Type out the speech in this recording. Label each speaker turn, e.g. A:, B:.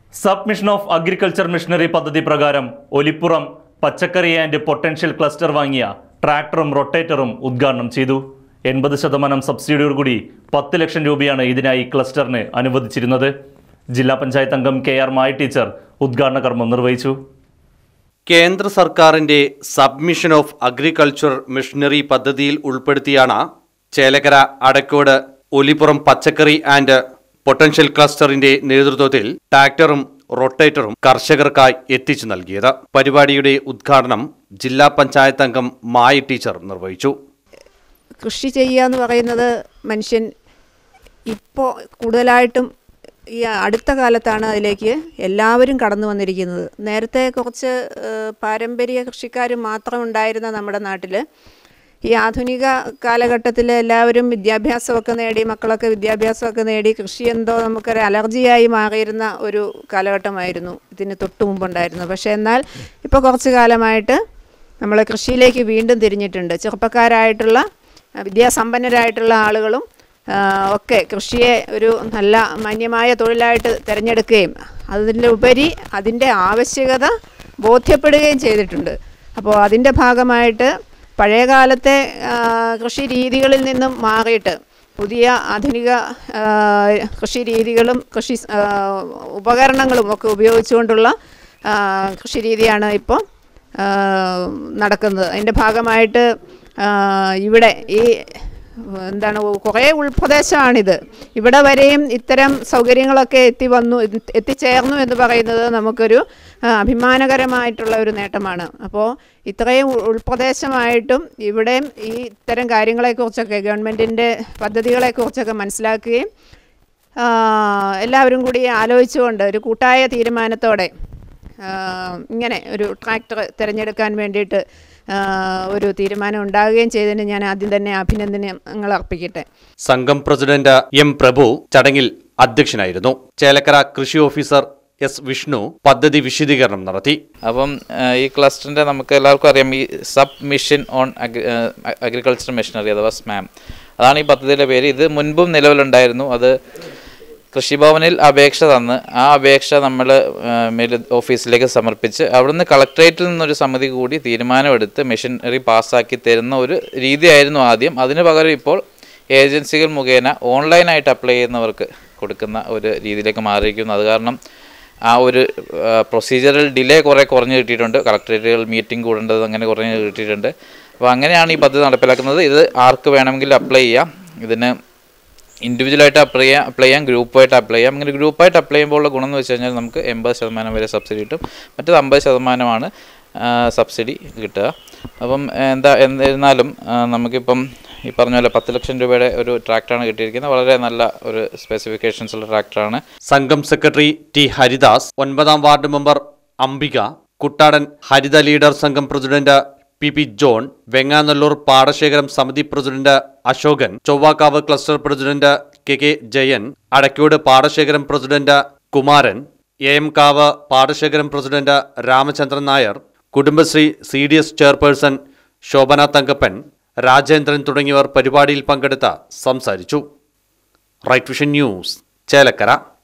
A: sub mission of agriculture machinery പദ്ധതി പ്രകാരം ഒലിപ്പുറം പച്ചക്കറി ആൻഡ് പൊട്ടൻഷ്യൽ ക്ലസ്റ്റർ വാങ്ങിയ ട്രാക്ടറും റൊട്ടേറ്ററും ഉദ്ഘാടനം ചെയ്തു എൺപത് ശതമാനം സബ്സിഡിയോടുകൂടി പത്ത് ലക്ഷം രൂപയാണ് ഇതിനായി ക്ലസ്റ്ററിന് അനുവദിച്ചിരുന്നത് ജില്ലാ പഞ്ചായത്ത് അംഗം കെ ആർ മായ ടീച്ചർ ഉദ്ഘാടന കർമ്മം നിർവഹിച്ചു
B: കേന്ദ്ര സർക്കാരിന്റെ സബ്മിഷൻ ഓഫ് അഗ്രികൾച്ചർ മിഷനറി പദ്ധതിയിൽ ഉൾപ്പെടുത്തിയാണ് ചേലക്കര അടക്കോട് ഒലിപ്പുറം പച്ചക്കറി ആൻഡ് പൊട്ടൻഷ്യൽ ക്ലസ്റ്ററിന്റെ നേതൃത്വത്തിൽ ട്രാക്ടറും റൊട്ടേറ്ററും കർഷകർക്കായി എത്തിച്ചു നൽകിയത് പരിപാടിയുടെ ഉദ്ഘാടനം ജില്ലാ പഞ്ചായത്ത് അംഗം മായ ടീച്ചർ നിർവഹിച്ചു
C: കൃഷി ചെയ്യുക എന്ന് പറയുന്നത് മനുഷ്യൻ ഇപ്പോൾ കൂടുതലായിട്ടും ഈ അടുത്ത കാലത്താണ് അതിലേക്ക് എല്ലാവരും കടന്നു വന്നിരിക്കുന്നത് നേരത്തെ കുറച്ച് ഏഹ്, പാരമ്പര്യ കൃഷിക്കാർ മാത്രം ഉണ്ടായിരുന്ന നമ്മുടെ നാട്ടിൽ ഈ ആധുനിക കാലഘട്ടത്തിൽ എല്ലാവരും വിദ്യാഭ്യാസമൊക്കെ നേടി മക്കളൊക്കെ വിദ്യാഭ്യാസമൊക്കെ നേടി കൃഷി എന്തോ നമുക്കൊരു അലർജിയായി മാറിയിരുന്ന ഒരു കാലഘട്ടമായിരുന്നു ഇതിന് തൊട്ട് മുമ്പുണ്ടായിരുന്നത് പക്ഷേ എന്നാൽ ഇപ്പോൾ കുറച്ച് കാലമായിട്ട് നമ്മൾ കൃഷിയിലേക്ക് വീണ്ടും തിരിഞ്ഞിട്ടുണ്ട് ചെറുപ്പക്കാരായിട്ടുള്ള ആ, വിദ്യാസമ്പന്നരായിട്ടുള്ള ആളുകളും ആ, ഒക്കെ കൃഷിയെ ഒരു നല്ല മാന്യമായ തൊഴിലായിട്ട് തിരഞ്ഞെടുക്കുകയും അതിൻ്റെ ഉപരി അതിൻ്റെ ആവശ്യകത ബോധ്യപ്പെടുകയും ചെയ്തിട്ടുണ്ട് അപ്പോൾ അതിൻ്റെ ഭാഗമായിട്ട് പഴയ കാലത്തെ ആ, കൃഷി രീതികളിൽ നിന്നും മാറിയിട്ട് പുതിയ ആധുനിക ആ, കൃഷി രീതികളും കൃഷി സ്- ആ, ഉപകരണങ്ങളും ഒക്കെ ഉപയോഗിച്ചുകൊണ്ടുള്ള ആ, കൃഷി രീതിയാണ് ഇപ്പോൾ ആ, നടക്കുന്നത് അതിൻ്റെ ഭാഗമായിട്ട് ആ, ഇവിടെ ഈ എന്താണ് കുറേ ഉൾപ്രദേശമാണിത് ഇവിടെ വരെയും ഇത്തരം സൗകര്യങ്ങളൊക്കെ എത്തി വന്നു എത്തിച്ചേർന്നു എന്ന് പറയുന്നത് നമുക്കൊരു ആ, അഭിമാനകരമായിട്ടുള്ള ഒരു നേട്ടമാണ് അപ്പോൾ ഇത്രയും ഉൾ- ഉൾപ്രദേശമായിട്ടും ഇവിടെയും ഈ ഇത്തരം കാര്യങ്ങളെക്കുറിച്ചൊക്കെ ഗവൺമെൻറ്റിൻ്റെ പദ്ധതികളെക്കുറിച്ചൊക്കെ മനസ്സിലാക്കുകയും ആ, എല്ലാവരും കൂടി ആലോചിച്ചുകൊണ്ട് ഒരു കൂട്ടായ തീരുമാനത്തോടെ ആ, ഇങ്ങനെ ഒരു ട്രാക്ടർ തിരഞ്ഞെടുക്കാൻ വേണ്ടിയിട്ട് ആ, ഒരു തീരുമാനം ഉണ്ടാകുകയും ചെയ്തതിന് ഞാൻ ആദ്യം തന്നെ അഭിനന്ദനങ്ങൾ അർപ്പിക്കട്ടെ
B: സംഘം പ്രസിഡന്റ് എം പ്രഭു ചടങ്ങിൽ അധ്യക്ഷനായിരുന്നു ചേലക്കര കൃഷി ഓഫീസർ എസ് വിഷ്ണു പദ്ധതി വിശദീകരണം നടത്തി
D: അപ്പം ആ, ഈ ക്ലസ്റ്ററിൻ്റെ നമുക്ക് എല്ലാവർക്കും അറിയാം ഈ sub mission on agriculture machinery അഥവാ സ്മാം അതാണ് ഈ പദ്ധതിയുടെ പേര് ഇത് മുൻപും നിലവിലുണ്ടായിരുന്നു അത് കൃഷിഭവനിൽ അപേക്ഷ തന്ന് ആ അപേക്ഷ നമ്മൾ മേൽ ഓഫീസിലേക്ക് സമർപ്പിച്ച് അവിടുന്ന് കളക്ടറേറ്റിൽ നിന്നൊരു സമിതി കൂടി തീരുമാനമെടുത്ത് മെഷീനറി പാസ്സാക്കി തരുന്ന ഒരു രീതിയായിരുന്നു ആദ്യം അതിന് പകരം ഇപ്പോൾ ഏജൻസികൾ മുഖേന ഓൺലൈനായിട്ട് അപ്ലൈ ചെയ്യുന്നവർക്ക് കൊടുക്കുന്ന ഒരു രീതിയിലേക്ക് മാറിയിരിക്കുന്നു അത് കാരണം ആ ഒരു പ്രൊസീജിയറൽ ഡിലേ കുറേ കുറഞ്ഞ് കിട്ടിയിട്ടുണ്ട് കളക്ടറേറ്റുകൾ മീറ്റിംഗ് കൂടേണ്ടത് അങ്ങനെ കുറഞ്ഞ് കിട്ടിയിട്ടുണ്ട് അപ്പോൾ അങ്ങനെയാണ് ഈ പദ്ധതി നടപ്പിലാക്കുന്നത് ഇത് ആർക്ക് വേണമെങ്കിലും അപ്ലൈ ചെയ്യാം ഇതിന് ഇൻഡിവിജ്വലായിട്ട് അപ്ലൈ ചെയ്യാം അപ്ലൈ ചെയ്യാം ഗ്രൂപ്പായിട്ട് അപ്ലൈ ചെയ്യാം അങ്ങനെ ഗ്രൂപ്പായിട്ട് അപ്ലൈ ചെയ്യുമ്പോൾ ഉള്ള ഗുണം എന്ന് വെച്ച് കഴിഞ്ഞാൽ നമുക്ക് എൺപത് ശതമാനം വരെ സബ്സിഡി കിട്ടും മറ്റത് അമ്പത് ശതമാനമാണ് സബ്സിഡി കിട്ടുക അപ്പം എന്താ എന്നിരുന്നാലും ആ, നമുക്കിപ്പം ഈ പറഞ്ഞ പോലെ പത്ത് ലക്ഷം രൂപയുടെ ഒരു ട്രാക്ടറാണ് കിട്ടിയിരിക്കുന്നത് വളരെ നല്ല ഒരു സ്പെസിഫിക്കേഷൻസ് ഉള്ള ട്രാക്ടറാണ്
B: സംഘം സെക്രട്ടറി ടി ഹരിദാസ് ഒൻപതാം വാർഡ് മെമ്പർ അംബിക കുട്ടാടൻ ഹരിത ലീഡർ സംഘം president P P John Vengannallur പാടശേഖരം സമിതി president Ashokan Chovvakkavu cluster president K K Jayan Adaykkode പാടശേഖരം പ്രസിഡന്റ് കുമാരൻ എ എം കാവ് പാടശേഖരം president Ramachandran Nair Kudumbashree C D S chairperson Shobhana Thankappan Rajendran തുടങ്ങിയവർ പരിപാടിയിൽ പങ്കെടുത്ത് സംസാരിച്ചു റൈറ്റ് വിഷൻ ന്യൂസ് ചേലക്കര